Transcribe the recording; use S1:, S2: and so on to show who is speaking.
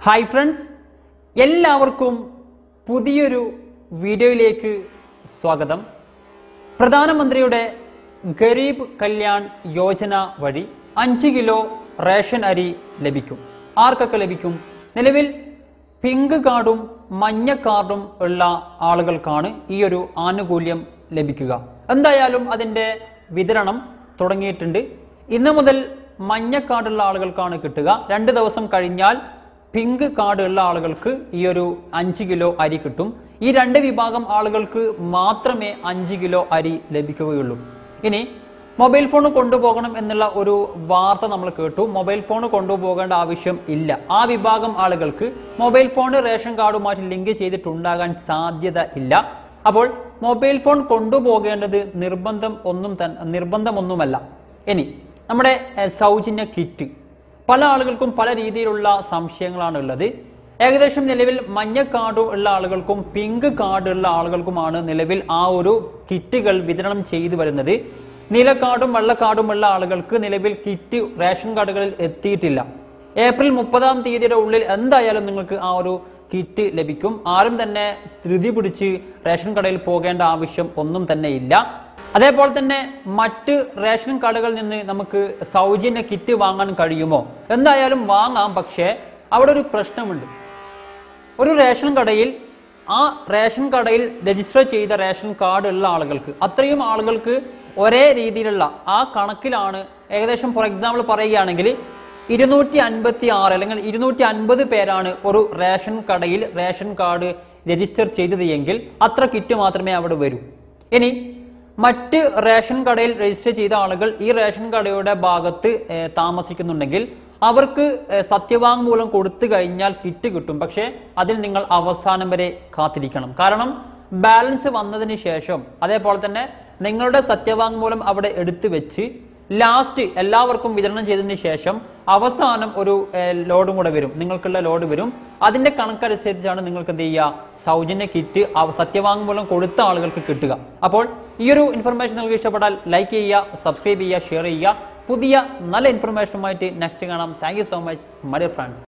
S1: hi friends എല്ലാവർക്കും പുതിയൊരു വീഡിയോയിലേക്ക് സ്വാഗതം പ്രധാനമന്ത്രിയുടെ ഗരീബ് കല്യാൺ യോജന വഴി അഞ്ച് കിലോ റേഷൻ അരി ലഭിക്കും ആർക്കൊക്കെ ലഭിക്കും നിലവിൽ പിങ്ക് കാർഡും മഞ്ഞ കാർഡും ഉള്ള ആളുകൾക്കാണ് ഈ ഒരു ആനുകൂല്യം ലഭിക്കുക എന്തായാലും അതിന്റെ വിതരണം തുടങ്ങിയിട്ടുണ്ട് ഇന്ന് മുതൽ മഞ്ഞ കാർഡുള്ള ആളുകൾക്കാണ് കിട്ടുക രണ്ട് ദിവസം കഴിഞ്ഞാൽ പിങ്ക് കാർഡ് ഉള്ള ആളുകൾക്ക് ഈ ഒരു അഞ്ച് കിലോ അരി കിട്ടും ഈ രണ്ട് വിഭാഗം ആളുകൾക്ക് മാത്രമേ അഞ്ച് കിലോ അരി ലഭിക്കുകയുള്ളൂ ഇനി മൊബൈൽ ഫോൺ കൊണ്ടുപോകണം എന്നുള്ള ഒരു വാർത്ത നമ്മൾ കേട്ടു മൊബൈൽ ഫോൺ കൊണ്ടുപോകേണ്ട ആവശ്യം ഇല്ല ആ വിഭാഗം ആളുകൾക്ക് മൊബൈൽ ഫോൺ റേഷൻ കാർഡുമായിട്ട് ലിങ്ക് ചെയ്തിട്ടുണ്ടാകാൻ സാധ്യത ഇല്ല അപ്പോൾ മൊബൈൽ ഫോൺ കൊണ്ടുപോകേണ്ടത് നിർബന്ധം ഒന്നും തന്നെ നിർബന്ധമൊന്നുമല്ല ഇനി നമ്മുടെ എഹ്, സൗജന്യ കിറ്റ് പല ആളുകൾക്കും പല രീതിയിലുള്ള സംശയങ്ങളാണ് ഉള്ളത് ഏകദേശം നിലവിൽ മഞ്ഞ കാർഡ് ഉള്ള ആളുകൾക്കും പിങ്ക് കാർഡ് ഉള്ള ആളുകൾക്കുമാണ് നിലവിൽ ആ ഒരു കിറ്റുകൾ വിതരണം ചെയ്തു വരുന്നത് നീല കാർഡും വെള്ള കാർഡും ഉള്ള ആളുകൾക്ക് നിലവിൽ കിറ്റ് റേഷൻ കാർഡുകളിൽ എത്തിയിട്ടില്ല ഏപ്രിൽ മുപ്പതാം തീയതിയുടെ ഉള്ളിൽ എന്തായാലും നിങ്ങൾക്ക് ആ ഒരു കിറ്റ് ലഭിക്കും ആരും തന്നെ ധൃതി പിടിച്ച് റേഷൻ കടയിൽ പോകേണ്ട ആവശ്യം ഒന്നും തന്നെ ഇല്ല അതേപോലെ തന്നെ മറ്റ് റേഷൻ കടകളിൽ നിന്ന് നമുക്ക് സൗജന്യ കിറ്റ് വാങ്ങാൻ കഴിയുമോ എന്തായാലും വാങ്ങാം പക്ഷേ അവിടെ ഒരു പ്രശ്നമുണ്ട് ഒരു റേഷൻ കടയിൽ ആ റേഷൻ കടയിൽ രജിസ്റ്റർ ചെയ്ത റേഷൻ കാർഡ് ഉള്ള ആളുകൾക്ക് അത്രയും ആളുകൾക്ക് ഒരേ രീതിയിലുള്ള ആ കണക്കിലാണ് ഏകദേശം ഫോർ എക്സാമ്പിൾ പറയുകയാണെങ്കിൽ ഇരുന്നൂറ്റി അൻപത്തി ആറ് അല്ലെങ്കിൽ ഇരുന്നൂറ്റി അൻപത് പേരാണ് ഒരു റേഷൻ കടയിൽ റേഷൻ കാർഡ് രജിസ്റ്റർ ചെയ്തത് എങ്കിൽ അത്ര കിറ്റ് മാത്രമേ അവിടെ വരൂ ഇനി മറ്റ് റേഷൻ കടയിൽ രജിസ്റ്റർ ചെയ്ത ആളുകൾ ഈ റേഷൻ കടയുടെ ഭാഗത്ത് ഏഹ്, താമസിക്കുന്നുണ്ടെങ്കിൽ അവർക്ക് ഏഹ്, സത്യവാങ്മൂലം കൊടുത്തു കഴിഞ്ഞാൽ കിറ്റ് കിട്ടും പക്ഷേ അതിൽ നിങ്ങൾ അവസാനം വരെ കാത്തിരിക്കണം കാരണം ബാലൻസ് വന്നതിന് ശേഷം അതേപോലെ തന്നെ നിങ്ങളുടെ സത്യവാങ്മൂലം അവിടെ എടുത്തു വെച്ച് ലാസ്റ്റ് എല്ലാവർക്കും വിതരണം ചെയ്തതിന് ശേഷം അവസാനം ഒരു ഏഹ്, ലോഡും കൂടെ വരും നിങ്ങൾക്കുള്ള ലോഡ് വരും അതിന്റെ കണക്കനുസരിച്ചാണ് നിങ്ങൾക്ക് എന്ത് ചെയ്യുക സൗജന്യ കിറ്റ് അവ- സത്യവാങ്മൂലം കൊടുത്ത ആളുകൾക്ക് കിട്ടുക അപ്പോൾ ഈ ഒരു ഇൻഫർമേഷൻ നിങ്ങൾക്ക് ഇഷ്ടപ്പെട്ടാൽ ലൈക്ക് ചെയ്യുക സബ്സ്ക്രൈബ് ചെയ്യുക ഷെയർ ചെയ്യുക പുതിയ നല്ല ഇൻഫർമേഷനുമായിട്ട് നെക്സ്റ്റ് കാണാം thank you so much my dear friends